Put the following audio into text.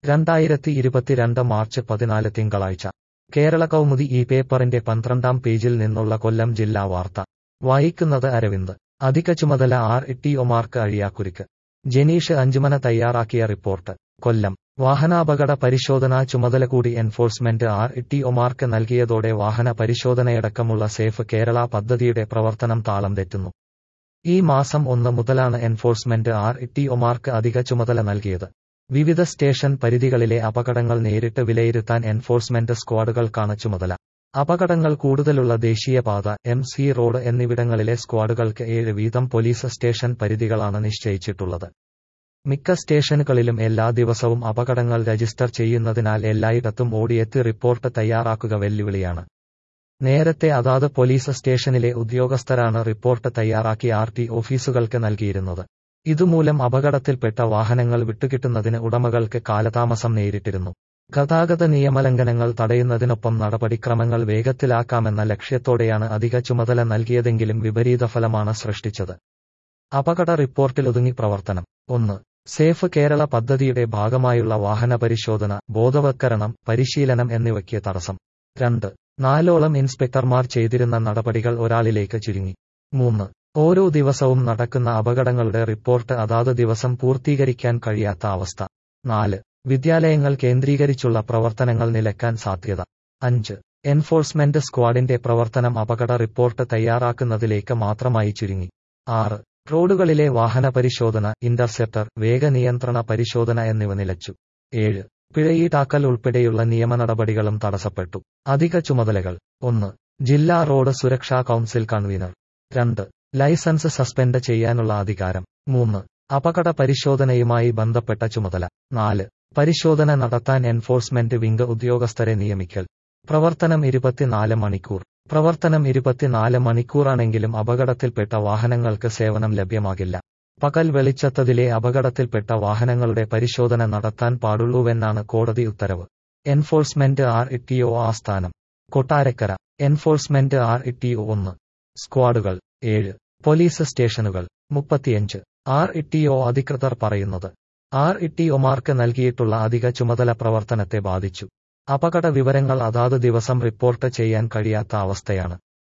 രണ്ടായിരത്തി ഇരുപത്തിരണ്ട് മാർച്ച് പതിനാല് തിങ്കളാഴ്ച കേരള കൗമുദി ഈ പേപ്പറിന്റെ പന്ത്രണ്ടാം പേജിൽ നിന്നുള്ള കൊല്ലം ജില്ലാ വാർത്ത വായിക്കുന്നത് അരവിന്ദ് അധിക ചുമതല ആർ ടി ഒമാർക്ക് അഴിയാക്കുരുക്ക് ജനീഷ് അഞ്ചുമന തയ്യാറാക്കിയ റിപ്പോർട്ട് കൊല്ലം വാഹനാപകട പരിശോധനാ ചുമതല കൂടി എൻഫോഴ്സ്മെന്റ് ആർ ടി ഒമാർക്ക് നൽകിയതോടെ വാഹന പരിശോധനയടക്കമുള്ള സേഫ് കേരള പദ്ധതിയുടെ പ്രവർത്തനം താളം തെറ്റുന്നു ഈ മാസം ഒന്ന് മുതലാണ് എൻഫോഴ്സ്മെന്റ് ആർ ടി ഒമാർക്ക് അധിക ചുമതല നൽകിയത് വിവിധ സ്റ്റേഷൻ പരിധികളിലെ അപകടങ്ങൾ നേരിട്ട് വിലയിരുത്താൻ എൻഫോഴ്സ്മെന്റ് സ്ക്വാഡുകൾക്കാണ് ചുമതല അപകടങ്ങൾ കൂടുതലുള്ള ദേശീയപാത എം സി റോഡ് എന്നിവിടങ്ങളിലെ സ്ക്വാഡുകൾക്ക് ഏഴ് വീതം പോലീസ് സ്റ്റേഷൻ പരിധികളാണ് നിശ്ചയിച്ചിട്ടുള്ളത് മിക്ക സ്റ്റേഷനുകളിലും എല്ലാ ദിവസവും അപകടങ്ങൾ രജിസ്റ്റർ ചെയ്യുന്നതിനാൽ എല്ലായിടത്തും ഓടിയെത്തി റിപ്പോർട്ട് തയ്യാറാക്കുക വെല്ലുവിളിയാണ് നേരത്തെ അതാത് പോലീസ് സ്റ്റേഷനിലെ ഉദ്യോഗസ്ഥരാണ് റിപ്പോർട്ട് തയ്യാറാക്കി ആർ ടി ഓഫീസുകൾക്ക് നൽകിയിരുന്നത് ഇതുമൂലം അപകടത്തിൽപ്പെട്ട വാഹനങ്ങൾ വിട്ടുകിട്ടുന്നതിന് ഉടമകൾക്ക് കാലതാമസം നേരിട്ടിരുന്നു ഗതാഗത നിയമലംഘനങ്ങൾ തടയുന്നതിനൊപ്പം നടപടിക്രമങ്ങൾ വേഗത്തിലാക്കാമെന്ന ലക്ഷ്യത്തോടെയാണ് അധിക ചുമതല നൽകിയതെങ്കിലും വിപരീത ഫലമാണ് സൃഷ്ടിച്ചത് അപകട റിപ്പോർട്ടിലൊതുങ്ങി പ്രവർത്തനം ഒന്ന് സേഫ് കേരള പദ്ധതിയുടെ ഭാഗമായുള്ള വാഹന പരിശോധന ബോധവത്കരണം പരിശീലനം എന്നിവയ്ക്ക് തടസ്സം രണ്ട് നാലോളം ഇൻസ്പെക്ടർമാർ ചെയ്തിരുന്ന നടപടികൾ ഒരാളിലേക്ക് ചുരുങ്ങി മൂന്ന് ഓരോ ദിവസവും നടക്കുന്ന അപകടങ്ങളുടെ റിപ്പോർട്ട് അതാത് ദിവസം പൂർത്തീകരിക്കാൻ കഴിയാത്ത അവസ്ഥ നാല് വിദ്യാലയങ്ങൾ കേന്ദ്രീകരിച്ചുള്ള പ്രവർത്തനങ്ങൾ നിലക്കാൻ സാധ്യത അഞ്ച് എൻഫോഴ്സ്മെന്റ് സ്ക്വാഡിന്റെ പ്രവർത്തനം അപകട റിപ്പോർട്ട് തയ്യാറാക്കുന്നതിലേക്ക് മാത്രമായി ചുരുങ്ങി ആറ് റോഡുകളിലെ വാഹന പരിശോധന ഇന്റർസെപ്റ്റർ വേഗനിയന്ത്രണ പരിശോധന എന്നിവ നിലച്ചു ഏഴ് പിഴയീടാക്കൽ ഉൾപ്പെടെയുള്ള നിയമ നടപടികളും തടസ്സപ്പെട്ടു അധിക ചുമതലകൾ ഒന്ന് ജില്ലാ റോഡ് സുരക്ഷാ കൗൺസിൽ കൺവീനർ രണ്ട് ലൈസൻസ് സസ്പെൻഡ് ചെയ്യാനുള്ള അധികാരം മൂന്ന് അപകട പരിശോധനയുമായി ബന്ധപ്പെട്ട ചുമതല നാല് പരിശോധന നടത്താൻ എൻഫോഴ്സ്മെന്റ് വിംഗ് ഉദ്യോഗസ്ഥരെ നിയമിക്കൽ പ്രവർത്തനം ഇരുപത്തിനാല് മണിക്കൂർ പ്രവർത്തനം ഇരുപത്തിനാല് മണിക്കൂറാണെങ്കിലും അപകടത്തിൽപ്പെട്ട വാഹനങ്ങൾക്ക് സേവനം ലഭ്യമാകില്ല പകൽ വെളിച്ചത്തതിലെ അപകടത്തിൽപ്പെട്ട വാഹനങ്ങളുടെ പരിശോധന നടത്താൻ പാടുള്ളൂവെന്നാണ് കോടതി ഉത്തരവ് എൻഫോഴ്സ്മെന്റ് ആർ ഇട്ടിഒ ആസ്ഥാനം കൊട്ടാരക്കര എൻഫോഴ്സ്മെന്റ് ആർ ഇട്ടിഒ ഒന്ന് സ്ക്വാഡുകൾ ഏഴ് പോലീസ് സ്റ്റേഷനുകൾ മുപ്പത്തിയഞ്ച് ആർ ഇട്ടിഒ അധികൃതർ പറയുന്നത് ആർ ഇട്ടിഒമാർക്ക് നൽകിയിട്ടുള്ള അധിക ചുമതല പ്രവർത്തനത്തെ ബാധിച്ചു അപകട വിവരങ്ങൾ അതാത് ദിവസം റിപ്പോർട്ട് ചെയ്യാൻ കഴിയാത്ത അവസ്ഥയാണ്